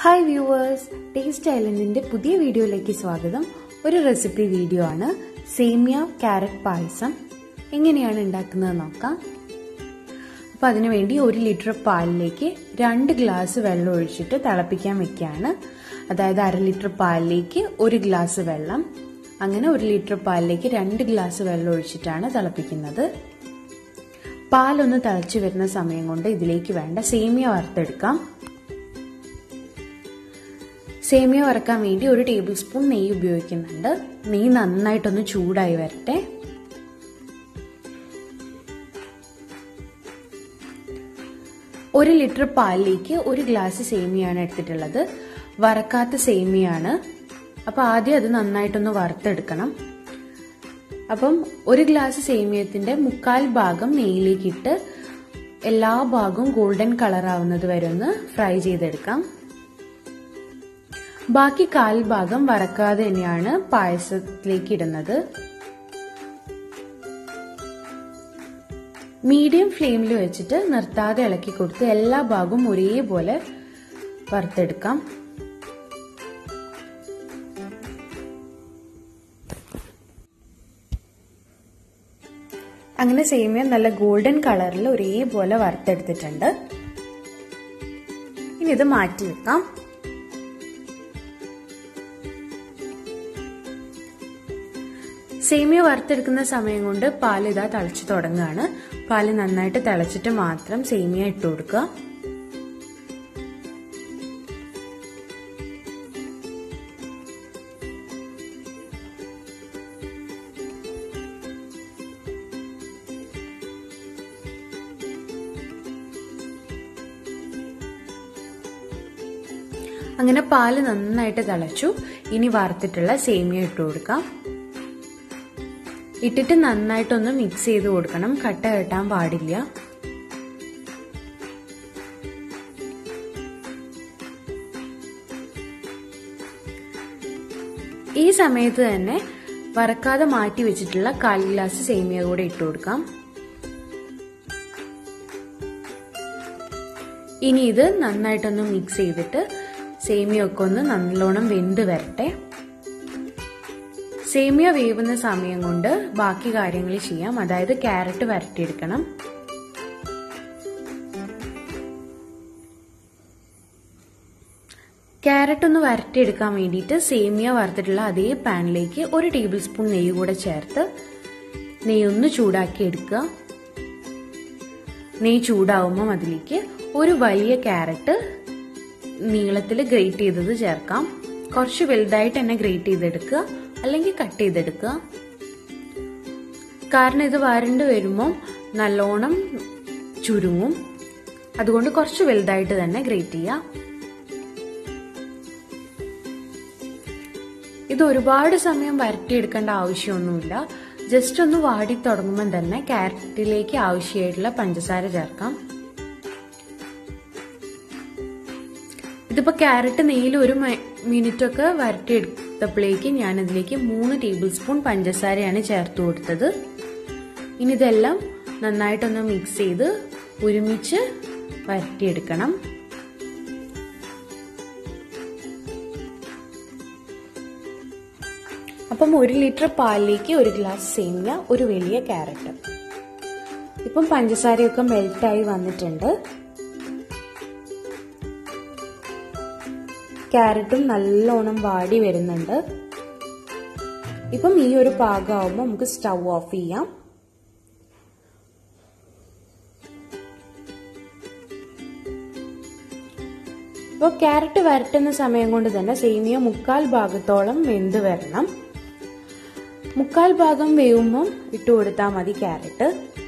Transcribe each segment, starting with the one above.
hi viewers taste ഐലൻഡിന്റെ പുതിയ വീഡിയോയിലേക്ക് സ്വാഗതം ഒരു റെസിപ്പി വീഡിയോ ആണ് സേമിയ ക്യാരറ്റ് പായസം എങ്ങനെയാണ് ഉണ്ടാക്കുന്നത് നോക്കാം അപ്പം അതിനുവേണ്ടി ഒരു ലിറ്റർ പാലിലേക്ക് രണ്ട് ഗ്ലാസ് വെള്ളം ഒഴിച്ചിട്ട് തിളപ്പിക്കാൻ വെക്കുകയാണ് അതായത് അര ലിറ്റർ പാലിലേക്ക് ഒരു ഗ്ലാസ് വെള്ളം അങ്ങനെ ഒരു ലിറ്റർ പാലിലേക്ക് രണ്ട് ഗ്ലാസ് വെള്ളം ഒഴിച്ചിട്ടാണ് തിളപ്പിക്കുന്നത് പാലൊന്ന് തിളച്ചു വരുന്ന സമയം കൊണ്ട് ഇതിലേക്ക് വേണ്ട സേമിയ വറുത്തെടുക്കാം സേമിയ വറക്കാൻ വേണ്ടി ഒരു ടേബിൾ സ്പൂൺ നെയ്യ് ഉപയോഗിക്കുന്നുണ്ട് നെയ്യ് നന്നായിട്ടൊന്ന് ചൂടായി വരട്ടെ ഒരു ലിറ്റർ പാലിലേക്ക് ഒരു ഗ്ലാസ് സേമിയാണ് എടുത്തിട്ടുള്ളത് വറക്കാത്ത സേമിയാണ് അപ്പൊ ആദ്യം അത് നന്നായിട്ടൊന്ന് വറുത്തെടുക്കണം അപ്പം ഒരു ഗ്ലാസ് സേമിയത്തിന്റെ മുക്കാൽ ഭാഗം നെയ്യിലേക്ക് ഇട്ട് എല്ലാ ഭാഗവും ഗോൾഡൻ കളർ ആവുന്നത് വരെ ഒന്ന് ഫ്രൈ ചെയ്തെടുക്കാം ബാക്കി കാൽ ഭാഗം വറക്കാതെ തന്നെയാണ് പായസത്തിലേക്ക് ഇടുന്നത് മീഡിയം ഫ്ലെയിമിൽ വെച്ചിട്ട് നിർത്താതെ ഇളക്കി കൊടുത്ത് എല്ലാ ഭാഗവും ഒരേപോലെ വറുത്തെടുക്കാം അങ്ങനെ സേമിയ നല്ല ഗോൾഡൻ കളറിൽ ഒരേപോലെ വറുത്തെടുത്തിട്ടുണ്ട് ഇനി ഇത് മാറ്റി വെക്കാം സേമിയ വറുത്തെടുക്കുന്ന സമയം കൊണ്ട് പാൽ ഇതാ തിളച്ചു തുടങ്ങുകയാണ് പാല് നന്നായിട്ട് തിളച്ചിട്ട് മാത്രം സേമിയ ഇട്ട് കൊടുക്കുക അങ്ങനെ പാല് നന്നായിട്ട് തിളച്ചു ഇനി വറുത്തിട്ടുള്ള സേമിയ ഇട്ട് കൊടുക്കാം ഇട്ടിട്ട് നന്നായിട്ടൊന്ന് മിക്സ് ചെയ്ത് കൊടുക്കണം കട്ട കെട്ടാൻ പാടില്ല ഈ സമയത്ത് തന്നെ വറക്കാതെ മാറ്റി വെച്ചിട്ടുള്ള കാൽ ഗ്ലാസ് സേമിയ കൂടെ ഇട്ട് കൊടുക്കാം ഇനി ഇത് നന്നായിട്ടൊന്ന് മിക്സ് ചെയ്തിട്ട് സേമിയ ഒക്കെ ഒന്ന് നല്ലോണം വെന്ത് വരട്ടെ സേമിയ വേവുന്ന സമയം കൊണ്ട് ബാക്കി കാര്യങ്ങൾ ചെയ്യാം അതായത് ക്യാരറ്റ് വരട്ടിയെടുക്കണം ക്യാരറ്റ് ഒന്ന് വരട്ടിയെടുക്കാൻ വേണ്ടിയിട്ട് സേമിയ വറുത്തിട്ടുള്ള അതേ പാനിലേക്ക് ഒരു ടേബിൾ സ്പൂൺ നെയ്യ് കൂടെ ചേർത്ത് നെയ്യ് ഒന്ന് ചൂടാക്കി എടുക്കുക നെയ്യ് ചൂടാവുമ്പം അതിലേക്ക് ഒരു വലിയ ക്യാരറ്റ് നീളത്തിൽ ഗ്രേറ്റ് ചെയ്തത് ചേർക്കാം കുറച്ച് വലുതായിട്ട് തന്നെ ഗ്രേറ്റ് ചെയ്തെടുക്കുക അല്ലെങ്കിൽ കട്ട് ചെയ്തെടുക്കുക കാരണം ഇത് വരണ്ട് വരുമ്പോൾ നല്ലോണം ചുരുങ്ങും അതുകൊണ്ട് കുറച്ച് വലുതായിട്ട് തന്നെ ഗ്രേറ്റ് ചെയ്യുക ഇത് ഒരുപാട് സമയം വരട്ടിയെടുക്കേണ്ട ആവശ്യമൊന്നുമില്ല ജസ്റ്റ് ഒന്ന് വാടി തുടങ്ങുമ്പോൾ തന്നെ ക്യാരറ്റിലേക്ക് ആവശ്യമായിട്ടുള്ള പഞ്ചസാര ചേർക്കാം ഇതിപ്പോ ക്യാരറ്റ് നെയ്യിൽ ഒരു മിനിറ്റ് ഒക്കെ വരട്ടിയെടുത്തപ്പോഴേക്ക് ഞാൻ ഇതിലേക്ക് മൂന്ന് ടേബിൾ സ്പൂൺ പഞ്ചസാരയാണ് ചേർത്ത് കൊടുത്തത് ഇനി ഇതെല്ലാം നന്നായിട്ടൊന്ന് മിക്സ് ചെയ്ത് ഒരുമിച്ച് വരട്ടിയെടുക്കണം അപ്പം ഒരു ലിറ്റർ പാലിലേക്ക് ഒരു ഗ്ലാസ് സേമിയ ഒരു വലിയ ക്യാരറ്റ് ഇപ്പം പഞ്ചസാരയൊക്കെ മെൽറ്റായി വന്നിട്ടുണ്ട് ക്യാരറ്റും നല്ലോണം വാടി വരുന്നുണ്ട് ഇപ്പം ഈ ഒരു പാകമാകുമ്പോൾ നമുക്ക് സ്റ്റൗ ഓഫ് ചെയ്യാം ഇപ്പോൾ ക്യാരറ്റ് വരട്ടുന്ന സമയം കൊണ്ട് തന്നെ സേമിയ മുക്കാൽ ഭാഗത്തോളം വെന്ത് വരണം മുക്കാൽ ഭാഗം വേവുമ്പം ഇട്ട് കൊടുത്താൽ മതി ക്യാരറ്റ്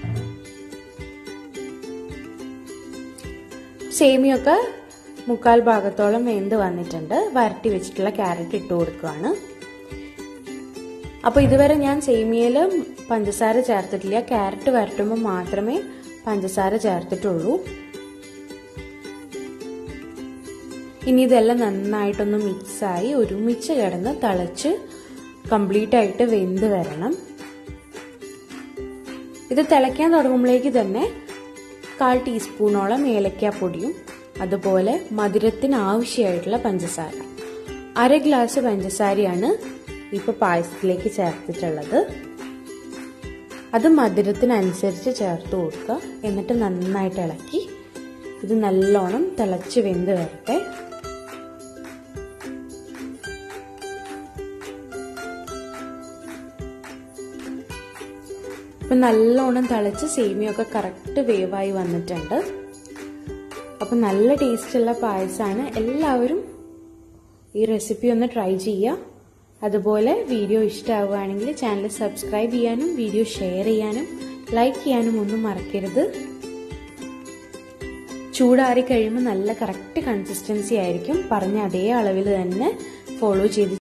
സേമിയൊക്കെ മുക്കാൽ ഭാഗത്തോളം വെന്ത് വന്നിട്ടുണ്ട് വരട്ടി വെച്ചിട്ടുള്ള ക്യാരറ്റ് ഇട്ട് കൊടുക്കുകയാണ് അപ്പോൾ ഇതുവരെ ഞാൻ സേമിയയിൽ പഞ്ചസാര ചേർത്തിട്ടില്ല ക്യാരറ്റ് വരട്ടുമ്പോൾ മാത്രമേ പഞ്ചസാര ചേർത്തിട്ടുള്ളൂ ഇനി ഇതെല്ലാം നന്നായിട്ടൊന്ന് മിക്സായി ഒരുമിച്ച് കിടന്ന് തിളച്ച് കംപ്ലീറ്റ് ആയിട്ട് വെന്ത് വരണം ഇത് തിളയ്ക്കാൻ തുടങ്ങുമ്പോഴേക്ക് തന്നെ കാൽ ടീസ്പൂണോളം ഏലക്കാപ്പൊടിയും അതുപോലെ മധുരത്തിന് ആവശ്യമായിട്ടുള്ള പഞ്ചസാര അര ഗ്ലാസ് പഞ്ചസാരയാണ് ഇപ്പോൾ പായസത്തിലേക്ക് ചേർത്തിട്ടുള്ളത് അത് മധുരത്തിനനുസരിച്ച് ചേർത്ത് കൊടുക്കുക എന്നിട്ട് നന്നായിട്ട് ഇളക്കി ഇത് നല്ലോണം തിളച്ച് വെന്ത് വരട്ടെ ഇപ്പം നല്ലോണം തിളച്ച് സേമിയൊക്കെ കറക്റ്റ് വേവായി വന്നിട്ടുണ്ട് അപ്പം നല്ല ടേസ്റ്റുള്ള പായസമാണ് എല്ലാവരും ഈ റെസിപ്പി ഒന്ന് ട്രൈ ചെയ്യുക അതുപോലെ വീഡിയോ ഇഷ്ടമാവുകയാണെങ്കിൽ ചാനൽ സബ്സ്ക്രൈബ് ചെയ്യാനും വീഡിയോ ഷെയർ ചെയ്യാനും ലൈക്ക് ചെയ്യാനും ഒന്നും മറക്കരുത് ചൂടാറി കഴിയുമ്പോൾ നല്ല കറക്റ്റ് കൺസിസ്റ്റൻസി ആയിരിക്കും പറഞ്ഞ അതേ അളവിൽ തന്നെ ഫോളോ ചെയ്ത്